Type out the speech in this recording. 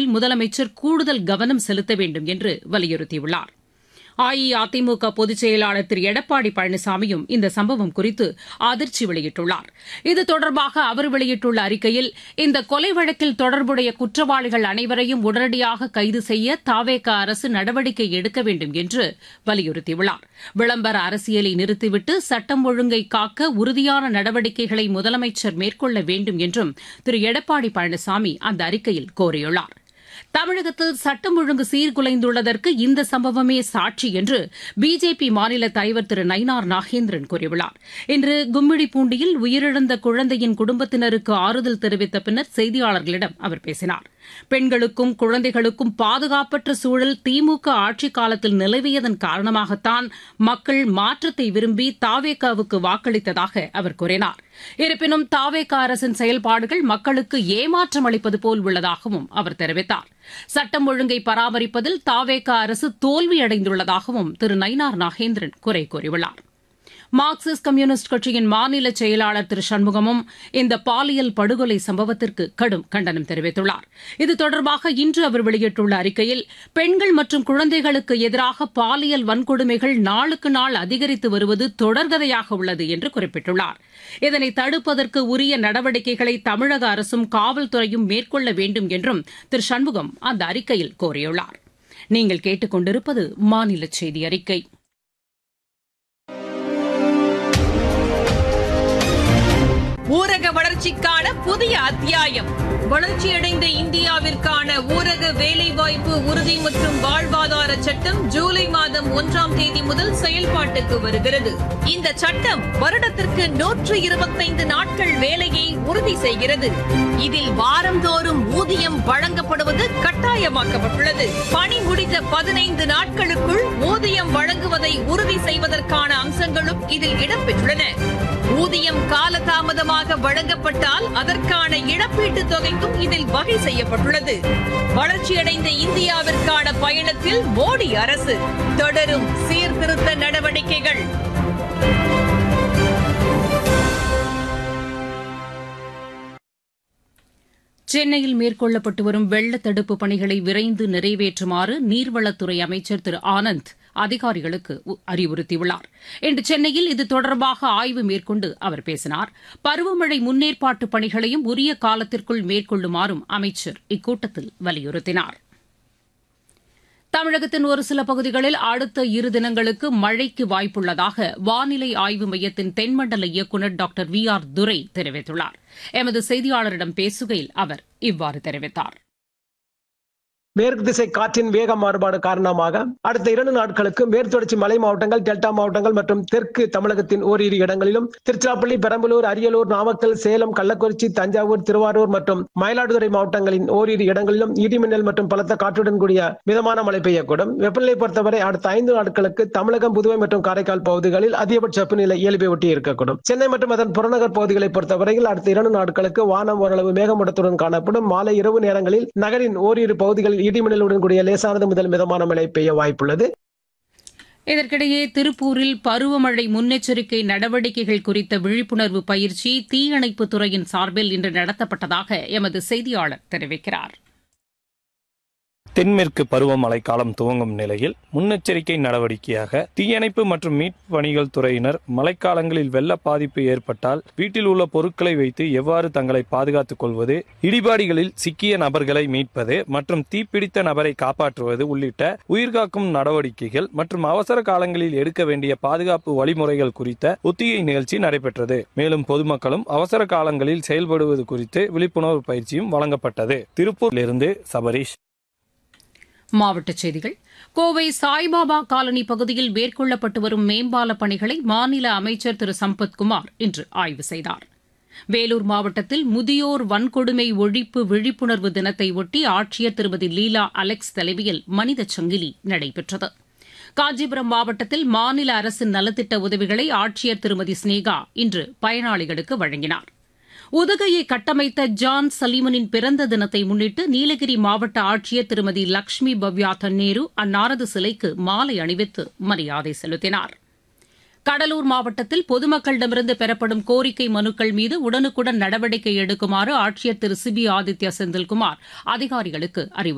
வழங்குவதில் முதலமைச்சர் கூடுதல் கவனம் செலுத்த வேண்டும் என்று வலியுறுத்தியுள்ளார் அஇஅதிமுக பொதுச் செயலாளர் திரு எடப்பாடி பழனிசாமியும் இந்த சம்பவம் குறித்து அதிர்ச்சி வெளியிட்டுள்ளார் இது தொடர்பாக அவர் வெளியிட்டுள்ள அறிக்கையில் இந்த கொலை வழக்கில் தொடர்புடைய குற்றவாளிகள் அனைவரையும் உடனடியாக கைது செய்ய தாவேக அரசு நடவடிக்கை எடுக்க வேண்டும் என்று வலியுறுத்தியுள்ளார் விளம்பர அரசியலை நிறுத்திவிட்டு சட்டம் ஒழுங்கை காக்க உறுதியான நடவடிக்கைகளை முதலமைச்சர் மேற்கொள்ள வேண்டும் என்றும் திரு எடப்பாடி பழனிசாமி அந்த அறிக்கையில் கோரியுள்ளார் தமிழகத்தில் சட்டம் ஒழுங்கு சீர்குலைந்துள்ளதற்கு இந்த சம்பவமே சாட்சி என்று பிஜேபி மாநில தலைவர் திரு நயினார் நாகேந்திரன் கூறியுள்ளார் இன்று கும்மிடிப்பூண்டியில் உயிரிழந்த குழந்தையின் குடும்பத்தினருக்கு ஆறுதல் தெரிவித்த பின்னர் செய்தியாளர்களிடம் அவர் பேசினார் பெண்களுக்கும் குழந்தைகளுக்கும் பாதுகாப்பற்ற சூழல் திமுக ஆட்சிக் காலத்தில் நிலவியதன் காரணமாகத்தான் மக்கள் மாற்றத்தை விரும்பி தாவேகாவுக்கு வாக்களித்ததாக அவர் கூறினார் இருப்பினும் தாவேகா அரசின் செயல்பாடுகள் மக்களுக்கு ஏமாற்றம் அளிப்பது போல் உள்ளதாகவும் அவர் தெரிவித்தார் சட்டம் ஒழுங்கை பராமரிப்பதில் தாவேகா அரசு தோல்வியடைந்துள்ளதாகவும் திரு நயினார் நாகேந்திரன் குறை கூறியுள்ளார் மார்க்சிஸ்ட் கம்யூனிஸ்ட் கட்சியின் மாநில செயலாளர் திரு சண்முகமும் இந்த பாலியல் படுகொலை சம்பவத்திற்கு கடும் கண்டனம் தெரிவித்துள்ளார் இது தொடர்பாக இன்று அவர் வெளியிட்டுள்ள அறிக்கையில் பெண்கள் மற்றும் குழந்தைகளுக்கு எதிராக பாலியல் வன்கொடுமைகள் நாளுக்கு நாள் அதிகரித்து வருவது தொடர்கதையாக உள்ளது என்று குறிப்பிட்டுள்ளார் இதனை தடுப்பதற்கு உரிய நடவடிக்கைகளை தமிழக அரசும் காவல்துறையும் மேற்கொள்ள வேண்டும் என்றும் திரு சண்முகம் அந்த அறிக்கையில் கோரியுள்ளார் நீங்கள் கேட்டுக்கொண்டிருப்பது மாநில செய்தி அறிக்கை ஊரக வளர்ச்சிக்கான புதிய அத்தியாயம் வளர்ச்சியடைந்த இந்தியாவிற்கான ஊரக வேலைவாய்ப்பு உறுதி மற்றும் வாழ்வாதார சட்டம் ஜூலை மாதம் ஒன்றாம் தேதி முதல் செயல்பாட்டுக்கு வருகிறது இந்த சட்டம் வருடத்திற்கு நூற்று இருபத்தைந்து நாட்கள் வேலையை உறுதி செய்கிறது இதில் வாரந்தோறும் ஊதியம் வழங்கப்படுவது கட்டாயமாக்கப்பட்டுள்ளது பணி முடிந்த பதினைந்து நாட்களுக்குள் ஊதியம் வழங்குவதை உறுதி செய்வதற்கான அம்சங்களும் இதில் இடம்பெற்றுள்ளன ஊதியம் காலதாமதமாக வழங்கப்பட்டால் அதற்கான இழப்பீட்டுத் தொகைக்கும் இதில் வகை செய்யப்பட்டுள்ளது வளர்ச்சியடைந்த இந்தியாவிற்கான பயணத்தில் மோடி அரசு தொடரும் சீர்திருத்த நடவடிக்கைகள் சென்னையில் மேற்கொள்ளப்பட்டு வரும் வெள்ள தடுப்பு பணிகளை விரைந்து நிறைவேற்றுமாறு நீர்வளத்துறை அமைச்சர் திரு ஆனந்த் அதிகாரிகளுக்கு அறிவுறுத்தியுள்ளார் இன்று சென்னையில் இது தொடர்பாக ஆய்வு மேற்கொண்டு அவர் பேசினார் பருவமழை முன்னேற்பாட்டு பணிகளையும் உரிய காலத்திற்குள் மேற்கொள்ளுமாறும் அமைச்சர் இக்கூட்டத்தில் வலியுறுத்தினார் தமிழகத்தின் ஒரு சில பகுதிகளில் அடுத்த இரு தினங்களுக்கு மழைக்கு வாய்ப்புள்ளதாக வானிலை ஆய்வு மையத்தின் தென்மண்டல இயக்குநர் டாக்டர் வி ஆர் துரை தெரிவித்துள்ளார் எமது செய்தியாளரிடம் பேசுகையில் அவர் இவ்வாறு தெரிவித்தார் மேற்கு திசை காற்றின் வேக மாறுபாடு காரணமாக அடுத்த இரண்டு நாட்களுக்கு மேற்தொடர்ச்சி மலை மாவட்டங்கள் டெல்டா மாவட்டங்கள் மற்றும் தெற்கு தமிழகத்தின் ஓரிரு இடங்களிலும் திருச்சிராப்பள்ளி பெரம்பலூர் அரியலூர் நாமக்கல் சேலம் கள்ளக்குறிச்சி தஞ்சாவூர் திருவாரூர் மற்றும் மயிலாடுதுறை மாவட்டங்களின் ஓரிரு இடங்களிலும் இடிமின்னல் மற்றும் பலத்த காற்றுடன் கூடிய மிதமான மழை பெய்யக்கூடும் வெப்பநிலை பொறுத்தவரை அடுத்த ஐந்து நாட்களுக்கு தமிழகம் புதுவை மற்றும் காரைக்கால் பகுதிகளில் அதிகபட்ச வெப்பநிலை இயல்பை ஒட்டி இருக்கக்கூடும் சென்னை மற்றும் அதன் புறநகர் பகுதிகளை பொறுத்தவரையில் அடுத்த இரண்டு நாட்களுக்கு வானம் ஓரளவு மேகமூட்டத்துடன் காணப்படும் மாலை இரவு நேரங்களில் நகரின் ஓரிரு பகுதிகளில் இடிமின்னலுடன் கூடிய லேசானது முதல் மிதமான மழை பெய்ய வாய்ப்புள்ளது இதற்கிடையே திருப்பூரில் பருவமழை முன்னெச்சரிக்கை நடவடிக்கைகள் குறித்த விழிப்புணர்வு பயிற்சி தீயணைப்புத் துறையின் சார்பில் இன்று நடத்தப்பட்டதாக எமது செய்தியாளர் தெரிவிக்கிறார் தென்மேற்கு பருவமழை காலம் துவங்கும் நிலையில் முன்னெச்சரிக்கை நடவடிக்கையாக தீயணைப்பு மற்றும் மீட்பு பணிகள் துறையினர் மழைக்காலங்களில் வெள்ள பாதிப்பு ஏற்பட்டால் வீட்டில் உள்ள பொருட்களை வைத்து எவ்வாறு தங்களை பாதுகாத்துக் கொள்வது இடிபாடுகளில் சிக்கிய நபர்களை மீட்பது மற்றும் தீப்பிடித்த நபரை காப்பாற்றுவது உள்ளிட்ட உயிர்காக்கும் நடவடிக்கைகள் மற்றும் அவசர காலங்களில் எடுக்க வேண்டிய பாதுகாப்பு வழிமுறைகள் குறித்த ஒத்திகை நிகழ்ச்சி நடைபெற்றது மேலும் பொதுமக்களும் அவசர காலங்களில் செயல்படுவது குறித்து விழிப்புணர்வு பயிற்சியும் வழங்கப்பட்டது திருப்பூரிலிருந்து சபரீஷ் மாவட்டச் செய்திகள் கோவை சாய்பாபா காலனி பகுதியில் மேற்கொள்ளப்பட்டு வரும் மேம்பால பணிகளை மாநில அமைச்சர் திரு சம்பத்குமார் இன்று ஆய்வு செய்தார் வேலூர் மாவட்டத்தில் முதியோர் வன்கொடுமை ஒழிப்பு விழிப்புணர்வு தினத்தை ஒட்டி ஆட்சியர் திருமதி லீலா அலெக்ஸ் தலைமையில் மனித சங்கிலி நடைபெற்றது காஞ்சிபுரம் மாவட்டத்தில் மாநில அரசின் நலத்திட்ட உதவிகளை ஆட்சியர் திருமதி ஸ்னேகா இன்று பயனாளிகளுக்கு வழங்கினார் உதகையை கட்டமைத்த ஜான் சலீமனின் பிறந்த தினத்தை முன்னிட்டு நீலகிரி மாவட்ட ஆட்சியர் திருமதி லட்சுமி பவ்யா தன்னேரு அன்னாரது சிலைக்கு மாலை அணிவித்து மரியாதை செலுத்தினார் கடலூர் மாவட்டத்தில் பொதுமக்களிடமிருந்து பெறப்படும் கோரிக்கை மனுக்கள் மீது உடனுக்குடன் நடவடிக்கை எடுக்குமாறு ஆட்சியர் திரு சிபி ஆதித்யா செந்தில்குமார் அதிகாரிகளுக்கு அறிவுறுத்தினார்